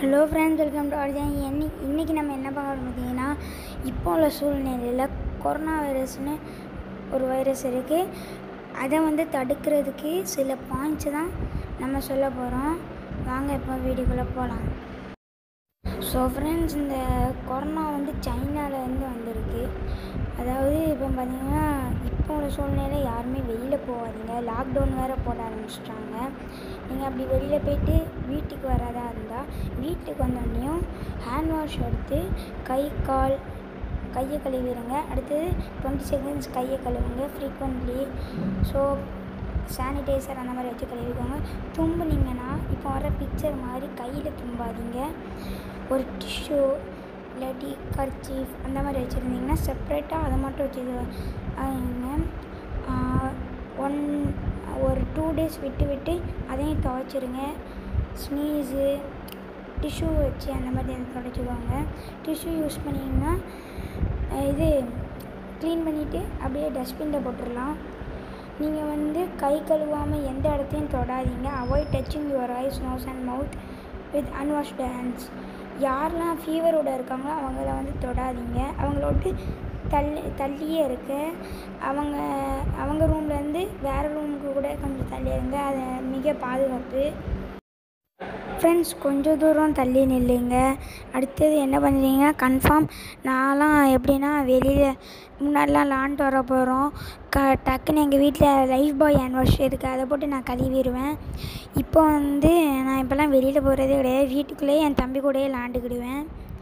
hello friends welcome to ஆர்ஜன் இன்னி இன்றைக்கி நம்ம என்ன பார்க்க பார்த்தீங்கன்னா இப்போ உள்ள சூழ்நிலையில் கொரோனா வைரஸ்னு ஒரு வைரஸ் இருக்குது அதை வந்து தடுக்கிறதுக்கு சில பாயிண்ட்ஸை தான் நம்ம சொல்ல போகிறோம் வாங்க இப்போ வீடியோக்குள்ளே போகலாம் ஸோ ஃப்ரெண்ட்ஸ் இந்த கொரோனா வந்து சைனாலேருந்து வந்திருக்கு அதாவது இப்போ பார்த்தீங்கன்னா இப்போ உள்ள சூழ்நிலை யாருமே வெளியில் போகாதீங்க லாக்டவுன் வேறு போட ஆரம்பிச்சிட்டாங்க நீங்கள் அப்படி வெளியில் போயிட்டு வீட்டுக்கு வராதா இருந்தால் வீட்டுக்கு வந்தோடனையும் ஹேண்ட் வாஷ் எடுத்து கை கால் கையை கழுவிடுங்க அடுத்தது டுவெண்ட்டி செகண்ட்ஸ் கையை கழுவுங்க ஃப்ரீக்வெண்ட்லி ஸோ சானிடைசர் அந்த மாதிரி வச்சு கழுவிக்கோங்க தும்புனீங்கன்னா இப்போ வர பிக்சர் மாதிரி கையில் தும்பாதீங்க ஒரு டிஷ்யூ இல்லாட்டி கர்ச்சீஃப் அந்த மாதிரி வச்சுருந்தீங்கன்னா செப்ரேட்டாக அதை மட்டும் வச்சுருங்க ஒன் ஒரு டூ டேஸ் விட்டு விட்டு அதையும் துவைச்சிருங்க ஸ்னீஸு டிஷ்யூ வச்சு அந்த மாதிரி துடைச்சிக்கோங்க டிஷ்யூ யூஸ் பண்ணிங்கன்னா இது க்ளீன் பண்ணிவிட்டு அப்படியே டஸ்ட்பினில் போட்டுடலாம் நீங்கள் வந்து கை கழுவாமல் எந்த இடத்தையும் தொடாதீங்க avoid touching your eyes nose and mouth with unwashed hands யாரெல்லாம் ஃபீவரோட இருக்காங்களோ அவங்கள வந்து தொடாதீங்க அவங்களோட்டு தள்ளி தள்ளியே இருக்க அவங்க அவங்க ரூம்லேருந்து வேறு ரூமுக்கு கூட கொஞ்சம் தள்ளி இருங்க அது மிக பாதுகாப்பு ஃப்ரெண்ட்ஸ் கொஞ்சம் தூரம் தள்ளி நில்லுங்க அடுத்தது என்ன பண்ணுறீங்க கன்ஃபார்ம் நான்லாம் எப்படின்னா வெளியில் முன்னாடிலாம் லான்ட்டு வர போகிறோம் க டக்குன்னு எங்கள் வீட்டில் லைஃப் பாய் ஹேண்ட் வாஷ் இருக்குது அதை போட்டு நான் கழுவிடுவேன் இப்போ வந்து நான் இப்போல்லாம் வெளியில் போகிறதே கிடையாது வீட்டுக்குள்ளேயே என் தம்பி கூடயே லாண்டுக்கிடுவேன்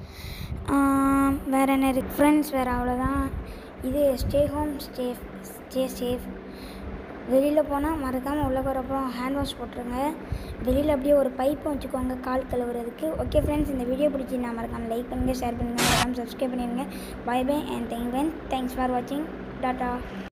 வேறு என்ன இருக்குது ஃப்ரெண்ட்ஸ் வேறு அவ்வளோதான் இது stay home stay stay safe வெளியில் போனால் மறக்காமல் உள்ளே போகிறப்போ ஹேண்ட் வாஷ் போட்டுருங்க வெளியில் அப்படியே ஒரு பைப்பும் வச்சுக்கோங்க கால் கழுவுறதுக்கு ஓகே ஃப்ரெண்ட்ஸ் இந்த வீடியோ பிடிச்சி நான் மறக்காமல் லைக் பண்ணுங்கள் ஷேர் பண்ணுங்கள் மறக்காமல் சப்ஸ்கிரைப் பண்ணிடுங்க bye bye and thank thanks for வாட்சிங் டாட்டா